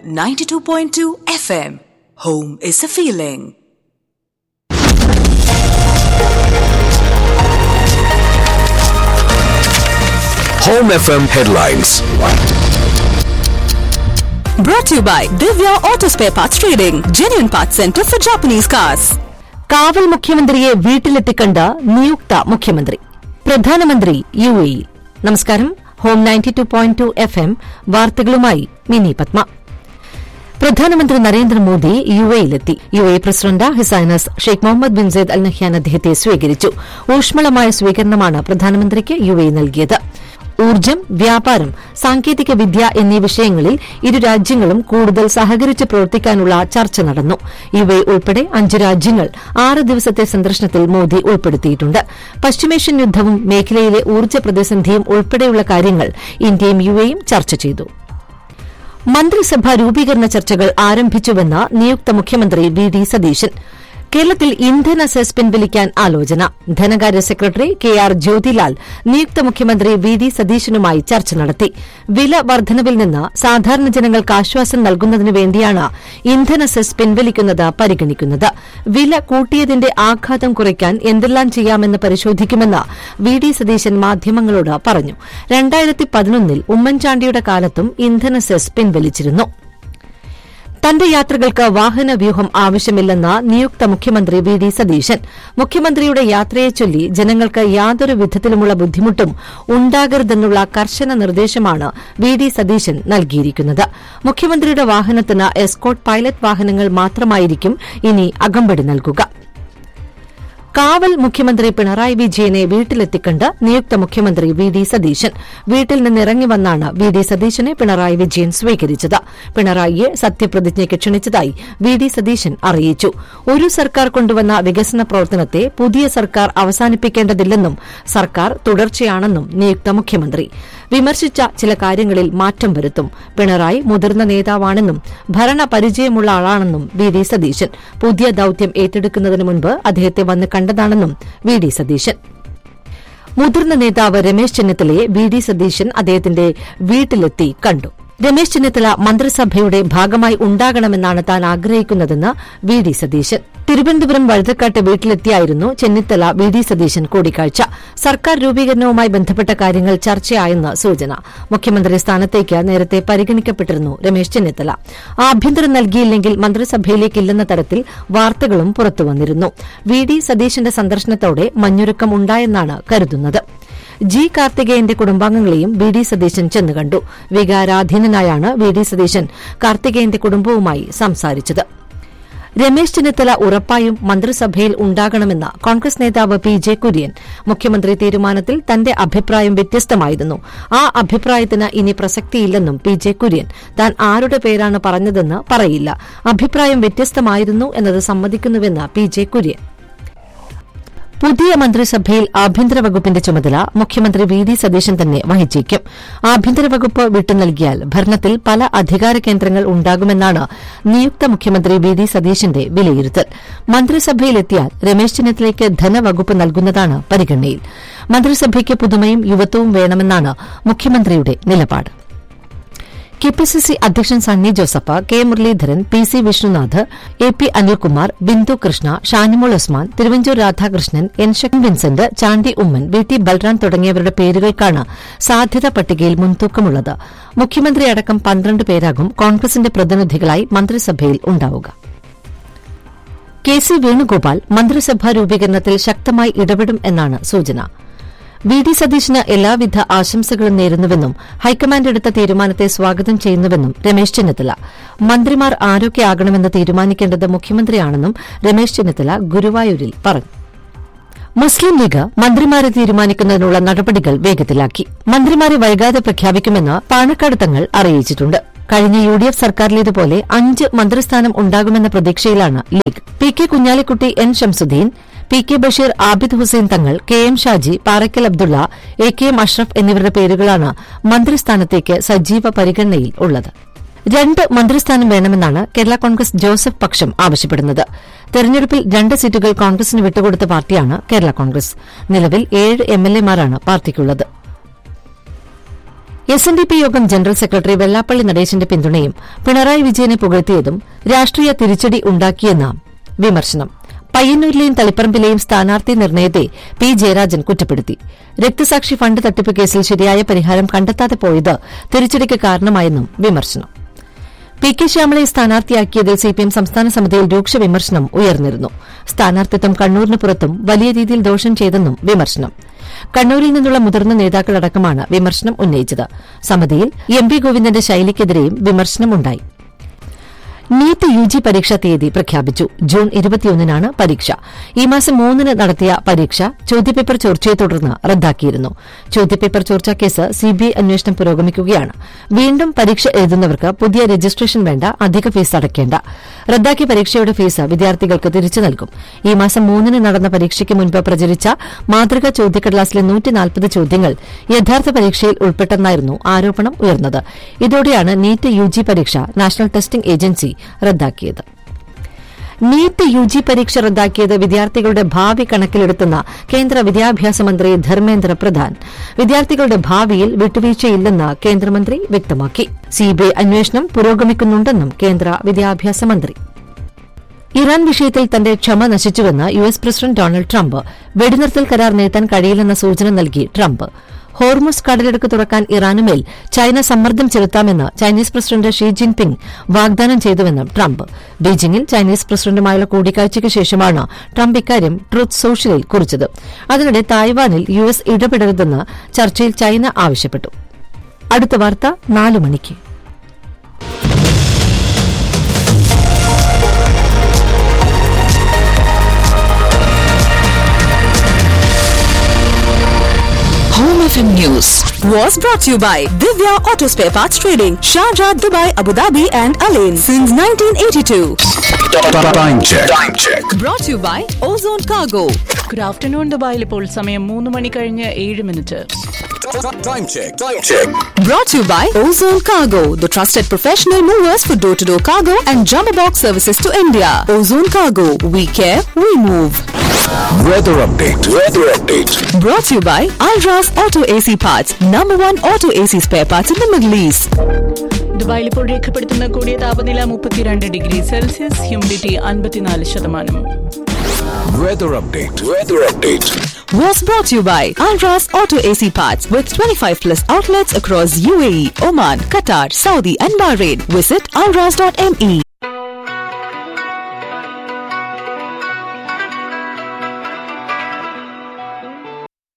92.2 FM. Home is a feeling. Home FM headlines. Brought to you by Divya Auto Spare Parts Trading, genuine parts center for Japanese cars. കാവൽ മുഖ്യമന്ത്രിയെ വീട്ടിലെത്തിക്കണ്ട നിയുക്ത മുഖ്യമന്ത്രി പ്രധാനമന്ത്രി U A നമസ്കാരം home ninety two point two F M വാർത്തകളുമായി മിനി പത്മ പ്രധാനമന്ത്രി Narendra Modi U എയിലെത്തി U A president his highness Sheikh Mohammed bin Zayed Al Nahyan അദ്ദേഹത്തെ സ്വീകരിച്ചു ഊഷ്മളമായ സ്വീകരണമാണ് പ്രധാനമന്ത്രിക്ക് യു എ നൽകിയത് ഊർജ്ജം വ്യാപാരം സാങ്കേതിക വിദ്യ എന്നീ വിഷയങ്ങളിൽ ഇരു രാജ്യങ്ങളും കൂടുതൽ സഹകരിച്ച് പ്രവർത്തിക്കാനുള്ള ചർച്ച നടന്നു യു എ ഉൾപ്പെടെ അഞ്ച് രാജ്യങ്ങൾ ആറ് ദിവസത്തെ സന്ദർശനത്തിൽ മോദി ഉൾപ്പെടുത്തിയിട്ടുണ്ട് പശ്ചിമേഷ്യൻ യുദ്ധവും മേഖലയിലെ ഊർജ്ജ പ്രതിസന്ധിയും ഉൾപ്പെടെയുള്ള കാര്യങ്ങൾ ഇന്ത്യയും യു എയും ചർച്ച ചെയ്തു മന്ത്രിസഭാ രൂപീകരണ ചർച്ചകൾ ആരംഭിച്ചുവെന്ന് നിയുക്ത മുഖ്യമന്ത്രി വി ഡി സതീശൻ കേരളത്തിൽ ഇന്ധന സെസ് പിൻവലിക്കാൻ ആലോചന ധനകാര്യ സെക്രട്ടറി കെ ആർ ജ്യോതിലാൽ നിയുക്ത മുഖ്യമന്ത്രി വി ഡി സതീശനുമായി ചർച്ച നടത്തി വില വർധനവിൽ നിന്ന് സാധാരണ ജനങ്ങൾക്ക് ആശ്വാസം നൽകുന്നതിനു വേണ്ടിയാണ് ഇന്ധന സെസ് പിൻവലിക്കുന്നത് പരിഗണിക്കുന്നത് വില കൂട്ടിയതിന്റെ ആഘാതം കുറയ്ക്കാൻ എന്തെല്ലാം ചെയ്യാമെന്ന് പരിശോധിക്കുമെന്ന് വി ഡി സതീശൻ മാധ്യമങ്ങളോട് പറഞ്ഞു രണ്ടായിരത്തി പതിനൊന്നിൽ ഉമ്മൻചാണ്ടിയുടെ കാലത്തും ഇന്ധന സെസ് പിൻവലിച്ചിരുന്നു തന്റെ യാത്രകൾക്ക് വാഹന വ്യൂഹം ആവശ്യമില്ലെന്ന് നിയുക്ത മുഖ്യമന്ത്രി വി ഡി സതീശൻ മുഖ്യമന്ത്രിയുടെ യാത്രയെ ചൊല്ലി ജനങ്ങൾക്ക് യാതൊരു വിധത്തിലുമുള്ള ബുദ്ധിമുട്ടും ഉണ്ടാകരുതെന്നുള്ള കർശന നിർദ്ദേശമാണ് വി ഡി സതീശൻ നൽകിയിരിക്കുന്നത് മുഖ്യമന്ത്രിയുടെ വാഹനത്തിന് എസ്കോട്ട് പൈലറ്റ് വാഹനങ്ങൾ മാത്രമായിരിക്കും ഇനി അകമ്പടി നൽകുക കാവൽ മുഖ്യമന്ത്രി പിണറായി വിജയനെ വീട്ടിലെത്തിക്കണ്ട് നിയുക്ത മുഖ്യമന്ത്രി വി ഡി സതീശൻ വീട്ടിൽ നിന്നിറങ്ങി വന്നാണ് വി ഡി സതീശനെ പിണറായി വിജയൻ സ്വീകരിച്ചത് പിണറായിയെ സത്യപ്രതിജ്ഞയ്ക്ക് ക്ഷണിച്ചതായി വി ഡി സതീശൻ അറിയിച്ചു ഒരു സർക്കാർ കൊണ്ടുവന്ന വികസന പ്രവർത്തനത്തെ പുതിയ സർക്കാർ അവസാനിപ്പിക്കേണ്ടതില്ലെന്നും സർക്കാർ തുടർച്ചയാണെന്നും നിയുക്ത മുഖ്യമന്ത്രി വിമർശിച്ച ചില കാര്യങ്ങളിൽ മാറ്റം വരുത്തും പിണറായി മുതിർന്ന നേതാവാണെന്നും ഭരണപരിചയമുള്ള ആളാണെന്നും വി ഡി സതീശൻ പുതിയ ദൌത്യം ഏറ്റെടുക്കുന്നതിന് മുൻപ് അദ്ദേഹത്തെ വന്ന് കണ്ടതാണെന്നും വി ഡി സതീശൻ മുതിർന്ന നേതാവ് രമേശ് ചെന്നിത്തലയെ വി ഡി സതീശൻ അദ്ദേഹത്തിന്റെ വീട്ടിലെത്തി കണ്ടു രമേശ് ചെന്നിത്തല മന്ത്രിസഭയുടെ ഭാഗമായി ഉണ്ടാകണമെന്നാണ് താൻ ആഗ്രഹിക്കുന്നതെന്ന് വി ഡി സതീശൻ തിരുവനന്തപുരം വഴുതക്കാട്ട് വീട്ടിലെത്തിയായിരുന്നു ചെന്നിത്തല വി ഡി സതീശൻ കൂടിക്കാഴ്ച സർക്കാർ രൂപീകരണവുമായി ബന്ധപ്പെട്ട കാര്യങ്ങൾ ചർച്ചയായെന്ന് സൂചന മുഖ്യമന്ത്രി സ്ഥാനത്തേക്ക് നേരത്തെ പരിഗണിക്കപ്പെട്ടിരുന്നു രമേശ് ചെന്നിത്തല ആഭ്യന്തരം നൽകിയില്ലെങ്കിൽ മന്ത്രിസഭയിലേക്കില്ലെന്ന തരത്തിൽ വാർത്തകളും പുറത്തുവന്നിരുന്നു വി ഡി സതീശന്റെ സന്ദർശനത്തോടെ മഞ്ഞുരുക്കം ഉണ്ടായെന്നാണ് കരുതുന്നത് ജി കാർത്തികേയന്റെ കുടുംബാംഗങ്ങളെയും വി ഡി സതീശൻ ചെന്ന് കണ്ടു വികാരാധീനനായാണ് വി ഡി സതീശൻ കാർത്തികേയന്റെ കുടുംബവുമായി സംസാരിച്ചത് രമേശ് ചെന്നിത്തല ഉറപ്പായും മന്ത്രിസഭയിൽ ഉണ്ടാകണമെന്ന കോൺഗ്രസ് നേതാവ് പി ജെ കുര്യൻ മുഖ്യമന്ത്രി തീരുമാനത്തിൽ തന്റെ അഭിപ്രായം വ്യത്യസ്തമായിരുന്നു ആ അഭിപ്രായത്തിന് ഇനി പ്രസക്തിയില്ലെന്നും പി ജെ കുര്യൻ താൻ ആരുടെ പേരാണ് പറഞ്ഞതെന്ന് പറയില്ല അഭിപ്രായം വ്യത്യസ്തമായിരുന്നു എന്നത് സമ്മതിക്കുന്നുവെന്ന് പി ജെ കുര്യൻ പുതിയ മന്ത്രിസഭയിൽ ആഭ്യന്തര വകുപ്പിന്റെ ചുമതല മുഖ്യമന്ത്രി വി ഡി സതീശൻ തന്നെ വഹിച്ചേക്കും ആഭ്യന്തര വകുപ്പ് വിട്ടു നൽകിയാൽ ഭരണത്തിൽ പല അധികാര കേന്ദ്രങ്ങൾ ഉണ്ടാകുമെന്നാണ് നിയുക്ത മുഖ്യമന്ത്രി വി ഡി സതീശന്റെ വിലയിരുത്തൽ മന്ത്രിസഭയിലെത്തിയാൽ രമേശ് ചെന്നിത്തലയ്ക്ക് ധനവകുപ്പ് നൽകുന്നതാണ് പരിഗണനയിൽ മന്ത്രിസഭയ്ക്ക് പുതുമയും യുവത്വവും വേണമെന്നാണ് മുഖ്യമന്ത്രിയുടെ നിലപാട് കെപിസിസി അധ്യക്ഷൻ Sunny Joseph K Muraleedharan P C Vishnunath A P Anilkumar Bindu Krishna Shanimol Usman Thiruvanchoor Radhakrishnan N ഷൻ വിൻസെന്റ് ചാണ്ടി ഉമ്മൻ വി ടി ബൽറാം തുടങ്ങിയവരുടെ പേരുകൾക്കാണ് സാധ്യതാ പട്ടികയിൽ മുൻതൂക്കമുള്ളത് മുഖ്യമന്ത്രി അടക്കം പന്ത്രണ്ട് പേരാകും കോൺഗ്രസിന്റെ പ്രതിനിധികളായി മന്ത്രിസഭയിൽ ഉണ്ടാവുക കെ സി വേണുഗോപാൽ മന്ത്രിസഭാ രൂപീകരണത്തിൽ ശക്തമായി ഇടപെടും എന്നാണ് സൂചന വി ഡി സതീശന് എല്ലാവിധ ആശംസകളും നേരുന്നുവെന്നും ഹൈക്കമാൻഡ് എടുത്ത തീരുമാനത്തെ സ്വാഗതം ചെയ്യുന്നുവെന്നും രമേശ് ചെന്നിത്തല മന്ത്രിമാർ ആരൊക്കെയാകണമെന്ന് തീരുമാനിക്കേണ്ടത് മുഖ്യമന്ത്രിയാണെന്നും രമേശ് ചെന്നിത്തല ഗുരുവായൂരിൽ പറഞ്ഞു മുസ്ലിം ലീഗ് മന്ത്രിമാരെ തീരുമാനിക്കുന്നതിനുള്ള നടപടികൾ വേഗത്തിലാക്കി മന്ത്രിമാരെ വൈകാതെ പ്രഖ്യാപിക്കുമെന്ന് പാണക്കാട് തങ്ങൾ അറിയിച്ചിട്ടുണ്ട് കഴിഞ്ഞ യു ഡി എഫ് സർക്കാരിലേതുപോലെ അഞ്ച് മന്ത്രിസ്ഥാനം ഉണ്ടാകുമെന്ന പ്രതീക്ഷയിലാണ് league P K Kunhalikutty N Shamsudheen P K Basheer Abid Hussain Thangal K M Shaji Parakkal Abdulla A K M Ashraf എന്നിവരുടെ പേരുകളാണ് മന്ത്രിസ്ഥാനത്തേക്ക് സജീവ പരിഗണനയിൽ ഉള്ളത് രണ്ട് മന്ത്രിസ്ഥാനം വേണമെന്നാണ് കേരള കോൺഗ്രസ് ജോസഫ് പക്ഷം ആവശ്യപ്പെടുന്നത് തെരഞ്ഞെടുപ്പിൽ രണ്ട് സീറ്റുകൾ കോൺഗ്രസിന് വിട്ടുകൊടുത്ത പാർട്ടിയാണ് കേരള കോൺഗ്രസ് നിലവിൽ ഏഴ് എംഎൽഎമാരാണ് പാർട്ടിക്കുള്ളത് S N D P Yogam general secretary Vellappally നടേശന്റെ പിന്തുണയും പിണറായി വിജയനെ പുകഴ്ത്തിയതും രാഷ്ട്രീയ തിരിച്ചടി ഉണ്ടാക്കിയെന്ന വിമർശനം പയ്യന്നൂരിലെയും തളിപ്പറമ്പിലെയും സ്ഥാനാർത്ഥി നിർണയത്തെ പി ജയരാജൻ കുറ്റപ്പെടുത്തി രക്തസാക്ഷി ഫണ്ട് തട്ടിപ്പ് കേസിൽ ശരിയായ പരിഹാരം കണ്ടെത്താതെ പോയത് തിരിച്ചടിക്ക് കാരണമായെന്നും വിമർശനം പി കെ ശ്യാമളയെ സ്ഥാനാർത്ഥിയാക്കിയതിൽ സിപിഎം സംസ്ഥാന സമിതിയിൽ രൂക്ഷ വിമർശനം ഉയർന്നിരുന്നു സ്ഥാനാർത്ഥിത്വം കണ്ണൂരിന് പുറത്തും വലിയ രീതിയിൽ ദോഷം ചെയ്തെന്നും വിമർശനം കണ്ണൂരിൽ നിന്നുള്ള മുതിർന്ന നേതാക്കളടക്കമാണ് വിമർശനം ഉന്നയിച്ചത് സമിതിയിൽ എം പി ഗോവിന്ദന്റെ ശൈലിക്കെതിരെയും വിമർശനമുണ്ടായി നീറ്റ് യു ജി പരീക്ഷാ തീയതി പ്രഖ്യാപിച്ചു ജൂൺ ഇരുപത്തിയൊന്നിനാണ് പരീക്ഷ ഈ മാസം മൂന്നിന് നടത്തിയ പരീക്ഷ ചോദ്യപേപ്പർ ചോർച്ചയെ തുടർന്ന് റദ്ദാക്കിയിരുന്നു ചോദ്യപേപ്പർ ചോർച്ചാ കേസ് സിബിഐ അന്വേഷണം പുരോഗമിക്കുകയാണ് വീണ്ടും പരീക്ഷ എഴുതുന്നവർക്ക് പുതിയ രജിസ്ട്രേഷൻ വേണ്ട അധിക ഫീസ് അടയ്ക്കേണ്ട റദ്ദാക്കിയ പരീക്ഷയുടെ ഫീസ് വിദ്യാർത്ഥികൾക്ക് തിരിച്ചു നൽകും ഈ മാസം മൂന്നിന് നടന്ന പരീക്ഷയ്ക്ക് മുൻപ് പ്രചരിച്ച മാതൃകാ ചോദ്യക്കടലാസിലെ നൂറ്റിനാൽപ്പത് ചോദ്യങ്ങൾ യഥാർത്ഥ പരീക്ഷയിൽ ഉൾപ്പെട്ടെന്നായിരുന്നു ആരോപണം ഉയർന്നത് ഇതോടെയാണ് നീറ്റ് യു ജി പരീക്ഷ നാഷണൽ ടെസ്റ്റിംഗ് ഏജൻസി റദ്ദാക്കിയത് നീറ്റ് യു ജി പരീക്ഷ റദ്ദാക്കിയത് വിദ്യാർത്ഥികളുടെ ഭാവി കണക്കിലെടുത്തുന്ന കേന്ദ്ര വിദ്യാഭ്യാസ മന്ത്രി ധർമ്മേന്ദ്ര പ്രധാൻ വിദ്യാർത്ഥികളുടെ ഭാവിയിൽ വിട്ടുവീഴ്ചയില്ലെന്ന് കേന്ദ്രമന്ത്രി വ്യക്തമാക്കി സിബിഐ അന്വേഷണം പുരോഗമിക്കുന്നുണ്ടെന്നും കേന്ദ്ര വിദ്യാഭ്യാസ മന്ത്രി ഇറാൻ വിഷയത്തിൽ തന്റെ ക്ഷമ നശിച്ചുവെന്ന് U S president Donald Trump വെടിനിർത്തൽ കരാർ നീട്ടാൻ കഴിയില്ലെന്ന സൂചന നൽകി ട്രംപ് ഹോർമുസ് കടലിടുക്ക് തുറക്കാൻ ഇറാനുമേൽ ചൈന സമ്മർദ്ദം ചെലുത്താമെന്ന് ചൈനീസ് പ്രസിഡന്റ് ഷീ ജിൻപിങ് വാഗ്ദാനം ചെയ്തുവെന്നും ട്രംപ് ബീജിംഗിൽ ചൈനീസ് പ്രസിഡന്റുമായുള്ള കൂടിക്കാഴ്ചയ്ക്ക് ശേഷമാണ് ട്രംപ് ഇക്കാര്യം ട്രൂത്ത് സോഷ്യലിൽ കുറിച്ചത് അതിനിടെ തായ്വാനിൽ യു എസ് ഇടപെടരുതെന്ന് ചർച്ചയിൽ ചൈന ആവശ്യപ്പെട്ടു അടുത്ത വാർത്ത നാല് മണിക്ക് Home FM News was brought to you by Divya Auto Spare Parts Trading, Sharjah, Dubai, Abu Dhabi, and Alain since 1982. Time check. Time check. Brought to you by Ozone Cargo. Good afternoon ദുബായിൽ ഇപ്പോൾ സമയം മൂന്ന് മണി കഴിഞ്ഞ് ഏഴ് minute Time check. Time check. Brought to you by Ozone Cargo, the trusted professional movers for door to door cargo and jumbo box services to India. Ozone Cargo, we care, we move. Weather update. Weather update. Brought to you by Alras Auto AC Parts, number one auto AC spare parts in the Middle East. ദുബായിൽ ഇപ്പോൾ രേഖപ്പെടുത്തുന്ന കൂടിയ താപനില മുപ്പത്തിരണ്ട് degree Celsius humidity അൻപത്തിനാല് ശതമാനം Weather update. Weather update. was brought to you by Alras Auto AC Parts with 25 plus outlets across UAE, Oman, Qatar, Saudi, and Bahrain. Visit alras.me.